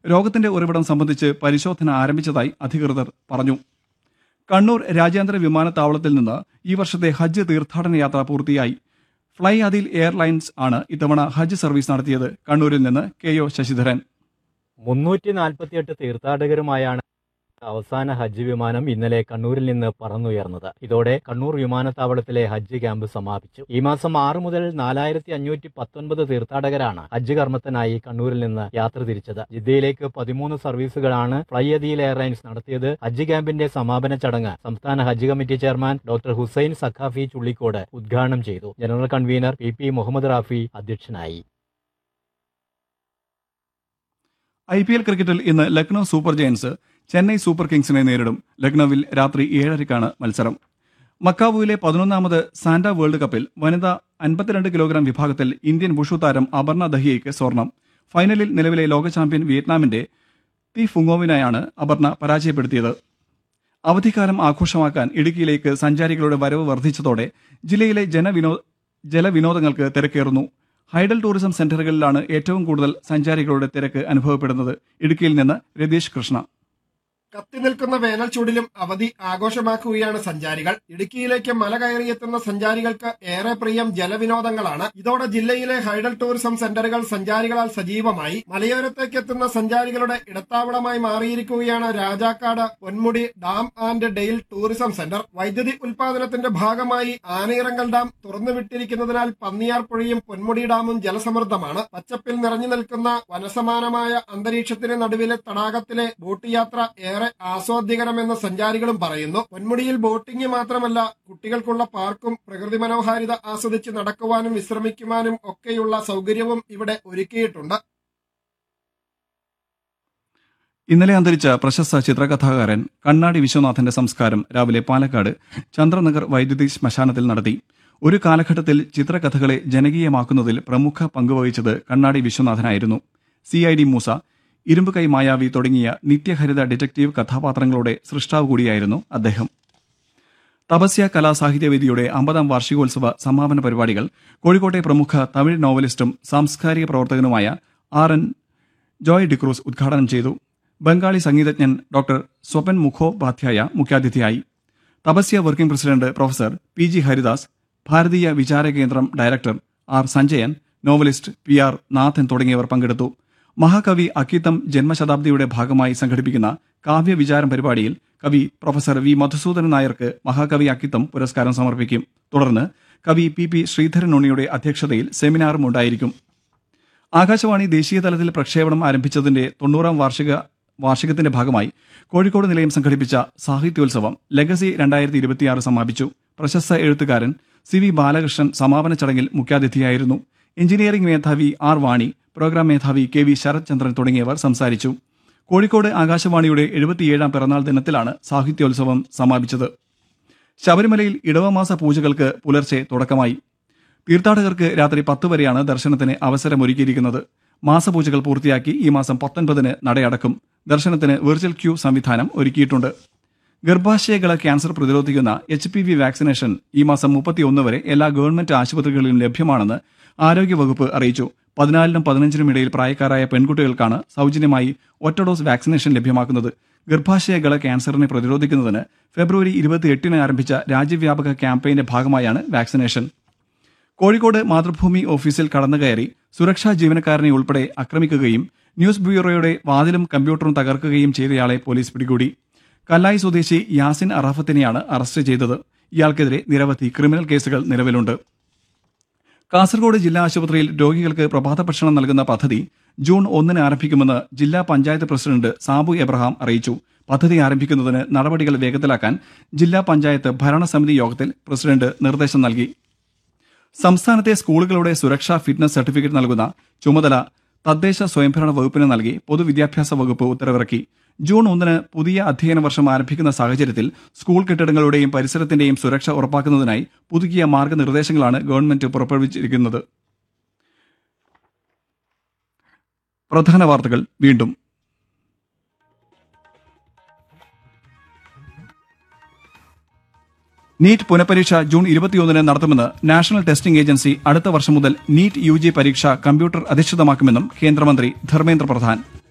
രോഗത്തിന്റെ ഉറവിടം സംബന്ധിച്ച് പരിശോധന ആരംഭിച്ചതായി അധികൃതർ പറഞ്ഞു കണ്ണൂർ രാജ്യാന്തര വിമാനത്താവളത്തിൽ നിന്ന് ഈ വർഷത്തെ ഹജ്ജ് തീർത്ഥാടന യാത്ര പൂർത്തിയായി ഫ്ലൈ അതിൽ എയർലൈൻസ് ആണ് ഇത്തവണ ഹജ്ജ് സർവീസ് നടത്തിയത് കണ്ണൂരിൽ നിന്ന് കെ ഒ ശശിധരൻ മുന്നൂറ്റി നാൽപ്പത്തിയെട്ട് തീർത്ഥാടകരുമായാണ് അവസാന ഹജ്ജ് വിമാനം ഇന്നലെ കണ്ണൂരിൽ നിന്ന് പറന്നുയർന്നത് ഇതോടെ കണ്ണൂർ വിമാനത്താവളത്തിലെ ഹജ്ജ് ക്യാമ്പ് സമാപിച്ചു ഈ മാസം ആറ് മുതൽ നാലായിരത്തി അഞ്ഞൂറ്റി പത്തൊൻപത് തീർത്ഥാടകരാണ് ഹജ്ജ് കർമ്മത്തിനായി കണ്ണൂരിൽ നിന്ന് യാത്ര തിരിച്ചത് ജിദ്ദയിലേക്ക് പതിമൂന്ന് സർവീസുകളാണ് ഫ്ലൈ അദീൽ എയർലൈൻസ് നടത്തിയത് ഹജ്ജ് ക്യാമ്പിന്റെ സമാപന ചടങ്ങ് സംസ്ഥാന Hajj committee chairman doctor Hussain Saqafi Chullikode ഉദ്ഘാടനം ചെയ്തു general convener P P Muhammad Rafi അധ്യക്ഷനായി ഐ പി എൽ ക്രിക്കറ്റിൽ ഇന്ന് Lucknow super giants Chennai super കിങ്സിനെ നേരിടും ലക്നൌവിൽ രാത്രി ഏഴരയ്ക്കാണ് മത്സരം മക്കാവുവിലെ പതിനൊന്നാമത് സാന്റ വേൾഡ് കപ്പിൽ വനിതാ അൻപത്തിരണ്ട് കിലോഗ്രാം വിഭാഗത്തിൽ ഇന്ത്യൻ വുഷു താരം അപർണ ദഹിയയ്ക്ക് സ്വർണം ഫൈനലിൽ നിലവിലെ ലോക ചാമ്പ്യൻ വിയറ്റ്നാമിന്റെ തി ഫുങ്ങോവിനെയാണ് അപർണ പരാജയപ്പെടുത്തിയത് അവധിക്കാലം ആഘോഷമാക്കാൻ ഇടുക്കിയിലേക്ക് സഞ്ചാരികളുടെ വരവ് വർദ്ധിച്ചതോടെ ജില്ലയിലെ ജനവിനോ ജലവിനോദങ്ങൾക്ക് തിരക്കേറുന്നു ഹൈഡൽ ടൂറിസം സെന്ററുകളിലാണ് ഏറ്റവും കൂടുതൽ സഞ്ചാരികളുടെ തിരക്ക് അനുഭവപ്പെടുന്നത് ഇടുക്കിയിൽ നിന്ന് രതീഷ് കൃഷ്ണ കത്തിനിൽക്കുന്ന വേനൽ ചൂടിലും അവധി ആഘോഷമാക്കുകയാണ് സഞ്ചാരികൾ ഇടുക്കിയിലേക്ക് മല കയറിയെത്തുന്ന സഞ്ചാരികൾക്ക് ഏറെ പ്രിയം ജലവിനോദങ്ങളാണ് ഇതോടെ ജില്ലയിലെ ഹൈഡൽ ടൂറിസം സെന്ററുകൾ സഞ്ചാരികളാൽ സജീവമായി മലയോരത്തേക്ക് എത്തുന്ന സഞ്ചാരികളുടെ ഇടത്താവളമായി മാറിയിരിക്കുകയാണ് Rajakkad Ponmudi dam and hydel tourism centre വൈദ്യുതി ഉൽപാദനത്തിന്റെ ഭാഗമായി ആനയിറങ്കൽ ഡാം തുറന്നുവിട്ടിരിക്കുന്നതിനാൽ പന്നിയാർ പുഴയും പൊന്മുടി ഡാമും ജലസമൃദ്ധമാണ് പച്ചപ്പിൽ നിറഞ്ഞു നിൽക്കുന്ന വനസമാനമായ അന്തരീക്ഷത്തിന് നടുവിലെ തടാകത്തിലെ ബോട്ട് യാത്ര ഏറെ ആസ്വാദ്യകരമെന്ന് സഞ്ചാരികളും പറയുന്നു പൊന്മുടിയിൽ ബോട്ടിംഗ് മാത്രമല്ല കുട്ടികൾക്കുള്ള പാർക്കും പ്രകൃതി മനോഹാരിത ആസ്വദിച്ച് നടക്കുവാനും വിശ്രമിക്കുവാനും ഒക്കെയുള്ള സൗകര്യവും ഇവിടെ ഒരുക്കിയിട്ടുണ്ട് ഇന്നലെ അന്തരിച്ച പ്രശസ്ത ചിത്രകഥാകാരൻ കണ്ണാടി വിശ്വനാഥന്റെ സംസ്കാരം രാവിലെ പാലക്കാട് ചന്ദ്രനഗർ വൈദ്യുതി ശ്മശാനത്തിൽ നടത്തി ഒരു കാലഘട്ടത്തിൽ ചിത്രകഥകളെ ജനകീയമാക്കുന്നതിൽ പ്രമുഖ പങ്കുവഹിച്ചത് കണ്ണാടി വിശ്വനാഥനായിരുന്നു സി ഐ ഡി മൂസ ഇരുമ്പുകൈ മായാവി തുടങ്ങിയ നിത്യഹരിത ഡിറ്റക്റ്റീവ് കഥാപാത്രങ്ങളുടെ സൃഷ്ടാവ് കൂടിയായിരുന്നു അദ്ദേഹം തപസ്യ കലാസാഹിത്യവേദിയുടെ അമ്പതാം വാർഷികോത്സവ സമാപന പരിപാടികൾ കോഴിക്കോട്ടെ പ്രമുഖ തമിഴ് നോവലിസ്റ്റും സാംസ്കാരിക പ്രവർത്തകനുമായ ആർ എൻ ജോയ് ഡിക്രൂസ് ഉദ്ഘാടനം ചെയ്തു ബംഗാളി സംഗീതജ്ഞൻ ഡോക്ടർ സ്വപൻ മുഖോപാധ്യായ മുഖ്യാതിഥിയായി Tapasya working president professor P G Haridas Bharatiya Vichara Kendram director R Sanjayan novelist P R Nathan തുടങ്ങിയവർ പങ്കെടുത്തു മഹാകവി അക്കിത്തം ജന്മശതാബ്ദിയുടെ ഭാഗമായി സംഘടിപ്പിക്കുന്ന കാവ്യവിചാരം പരിപാടിയിൽ കവി പ്രൊഫസർ വി മധുസൂദനൻ നായർക്ക് മഹാകവി അക്കിത്തം പുരസ്കാരം സമർപ്പിക്കും തുടർന്ന് കവി പി പി ശ്രീധരൻ ഉണ്ണിയുടെ അധ്യക്ഷതയിൽ സെമിനാറും ഉണ്ടായിരിക്കും ആകാശവാണി ദേശീയ തലത്തിൽ പ്രക്ഷേപണം ആരംഭിച്ചതിന്റെ തൊണ്ണൂറാം വാർഷിക വാർഷികത്തിന്റെ ഭാഗമായി കോഴിക്കോട് നിലയം സംഘടിപ്പിച്ച സാഹിത്യോത്സവം ലെഗസി രണ്ടായിരത്തി ഇരുപത്തിയാറ് സമാപിച്ചു പ്രശസ്ത എഴുത്തുകാരൻ സി വി ബാലകൃഷ്ണൻ സമാപന ചടങ്ങിൽ മുഖ്യാതിഥിയായിരുന്നു എഞ്ചിനീയറിംഗ് മേധാവി ആർ വാണി പ്രോഗ്രാം മേധാവി കെ വി ശരത് ചന്ദ്രൻ തുടങ്ങിയവർ സംസാരിച്ചു കോഴിക്കോട് ആകാശവാണിയുടെ എഴുപത്തിയേഴാം പിറന്നാൾ ദിനത്തിലാണ് സാഹിത്യോത്സവം സമാപിച്ചത് ശബരിമലയിൽ ഇടവമാസ പൂജകൾക്ക് പുലർച്ചെ തുടക്കമായി തീർത്ഥാടകർക്ക് രാത്രി പത്ത് വരെയാണ് ദർശനത്തിന് അവസരമൊരുക്കിയിരിക്കുന്നത് മാസപൂജകൾ പൂർത്തിയാക്കി ഈ മാസം പത്തൊൻപതിന് നടയടക്കും ദർശനത്തിന് വെർച്വൽ ക്യൂ സംവിധാനം ഒരുക്കിയിട്ടുണ്ട് ഗർഭാശയകള ക്യാൻസർ പ്രതിരോധിക്കുന്ന എച്ച് പി വി വാക്സിനേഷൻ ഈ മാസം മുപ്പത്തിയൊന്ന് വരെ എല്ലാ ഗവൺമെന്റ് ആശുപത്രികളിലും ലഭ്യമാണെന്ന് ആരോഗ്യവകുപ്പ് അറിയിച്ചു പതിനാലിനും പതിനഞ്ചിനും ഇടയിൽ പ്രായക്കാരായ പെൺകുട്ടികൾക്കാണ് സൗജന്യമായി ഒറ്റ ഡോസ് വാക്സിനേഷൻ ലഭ്യമാക്കുന്നത് ഗർഭാശയകള ക്യാൻസറിനെ പ്രതിരോധിക്കുന്നതിന് ഫെബ്രുവരി ഇരുപത്തിയെട്ടിന് ആരംഭിച്ച രാജ്യവ്യാപക ക്യാമ്പയിന്റെ ഭാഗമായാണ് വാക്സിനേഷൻ കോഴിക്കോട് മാതൃഭൂമി ഓഫീസിൽ കടന്നുകയറി സുരക്ഷാ ജീവനക്കാരനെ ഉൾപ്പെടെ ആക്രമിക്കുകയും ന്യൂസ് ബ്യൂറോയുടെ വാതിലും കമ്പ്യൂട്ടറും തകർക്കുകയും ചെയ്തയാളെ പോലീസ് പിടികൂടി കല്ലായി സ്വദേശി യാസിൻ അറാഫത്തിനെയാണ് അറസ്റ്റ് ചെയ്തത് ഇയാൾക്കെതിരെ നിരവധി ക്രിമിനൽ കേസുകൾ നിലവിലുണ്ട് കാസർഗോഡ് ജില്ലാ ആശുപത്രിയിൽ രോഗികൾക്ക് പ്രഭാത ഭക്ഷണം നൽകുന്ന പദ്ധതി ജൂൺ ഒന്നിന് ആരംഭിക്കുമെന്ന് ജില്ലാ പഞ്ചായത്ത് പ്രസിഡന്റ് സാബു എബ്രഹാം അറിയിച്ചു പദ്ധതി ആരംഭിക്കുന്നതിന് നടപടികൾ വേഗത്തിലാക്കാൻ ജില്ലാ പഞ്ചായത്ത് ഭരണസമിതി യോഗത്തിൽ പ്രസിഡന്റ് നിർദ്ദേശം നൽകി സംസ്ഥാനത്തെ സ്കൂളുകളുടെ സുരക്ഷാ ഫിറ്റ്നസ് സർട്ടിഫിക്കറ്റ് നൽകുന്ന ചുമതല തദ്ദേശ സ്വയംഭരണ വകുപ്പിന് നൽകി പൊതുവിദ്യാഭ്യാസ വകുപ്പ് ഉത്തരവിറക്കി ജൂൺ ഒന്നിന് പുതിയ അധ്യയന വർഷം ആരംഭിക്കുന്ന സാഹചര്യത്തിൽ സ്കൂൾ കെട്ടിടങ്ങളുടെയും പരിസരത്തിന്റെയും സുരക്ഷ ഉറപ്പാക്കുന്നതിനായി പുതുക്കിയ മാർഗനിർദ്ദേശങ്ങളാണ് ഗവൺമെന്റ് പുറപ്പെടുവിച്ചിരിക്കുന്നത് പ്രധാന വാർത്തകൾ വീണ്ടും നീറ്റ് പുനഃപരീക്ഷ ജൂൺ ഇരുപത്തിയൊന്നിന് നടത്തുമെന്ന് നാഷണൽ ടെസ്റ്റിംഗ് ഏജൻസി അടുത്ത വർഷം മുതൽ നീറ്റ് യു ജി പരീക്ഷ കമ്പ്യൂട്ടർ അധിഷ്ഠിതമാക്കുമെന്നും കേന്ദ്രമന്ത്രി ധർമ്മേന്ദ്ര പ്രധാൻ